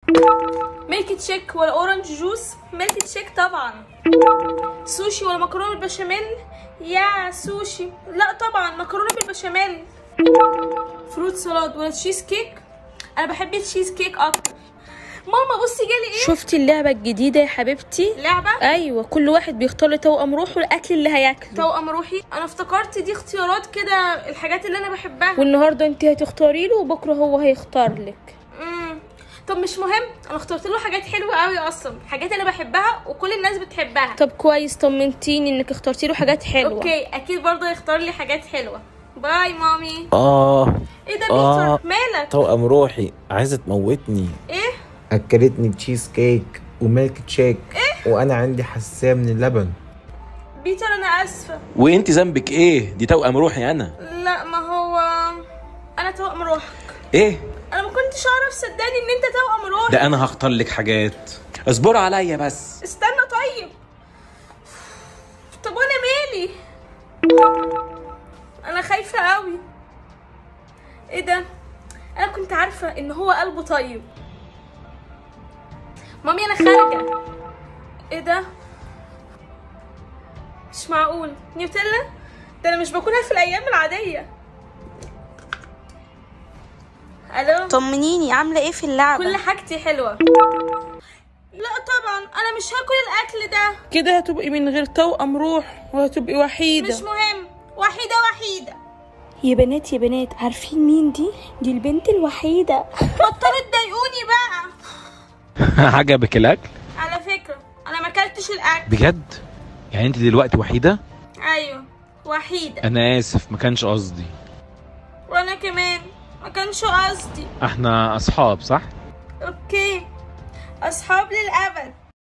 ميلك تشيك ولا اورنج جوس ميلك تشيك طبعا سوشي ولا مكرونه بالبشاميل يا سوشي لا طبعا مكرونه بالبشاميل فروت سلاد ولا تشيز كيك انا بحب التشيز كيك اكتر ماما بصي جالي ايه شفتي اللعبة الجديدة يا حبيبتي لعبه ايوه كل واحد بيختار لتوأم روحه الاكل اللي هياكله توأم روحي انا افتكرت دي اختيارات كده الحاجات اللي انا بحبها والنهارده انت هتختاري له وبكره هو هيختار لك امم طب مش مهم انا اخترت له حاجات حلوه قوي اصلا حاجات انا بحبها وكل الناس بتحبها طب كويس طمنتيني انك اخترتي له حاجات حلوه اوكي اكيد برضه هيختار لي حاجات حلوه باي مامي آه ايه ده آه. بيتر مالك توأم روحي عايزة تموتني ايه أكلتني تشيز كيك وميلك تشيك وأنا عندي حساسية من اللبن بيتر انا اسفه وانت ذنبك ايه دي توأم روحي انا لا ما هو انا توأم روحك ايه انا ما كنتش اعرف صدقني ان انت توأم روحي ده انا هختار لك حاجات اصبر عليا بس استنى طيب طب وانا مالي انا خايفه قوي ايه ده انا كنت عارفه ان هو قلبه طيب مامي انا خارجه ايه ده مش معقول نيوتيلا ده انا مش باكلها في الايام العاديه الو طمنيني عامله ايه في اللعبه كل حاجتي حلوه لا طبعا انا مش هاكل الاكل ده كده هتبقي من غير توأم روح وهتبقي وحيدة مش مهم وحيده وحيده يا بنات يا بنات عارفين مين دي دي البنت الوحيدة بطلوا تضايقوني بقى عجبك الاكل على فكره انا ما اكلتش الاكل بجد يعني انت دلوقتي وحيده ايوه وحيده انا اسف ما كانش قصدي وانا كمان ما كانش قصدي احنا اصحاب صح اوكي اصحاب للابد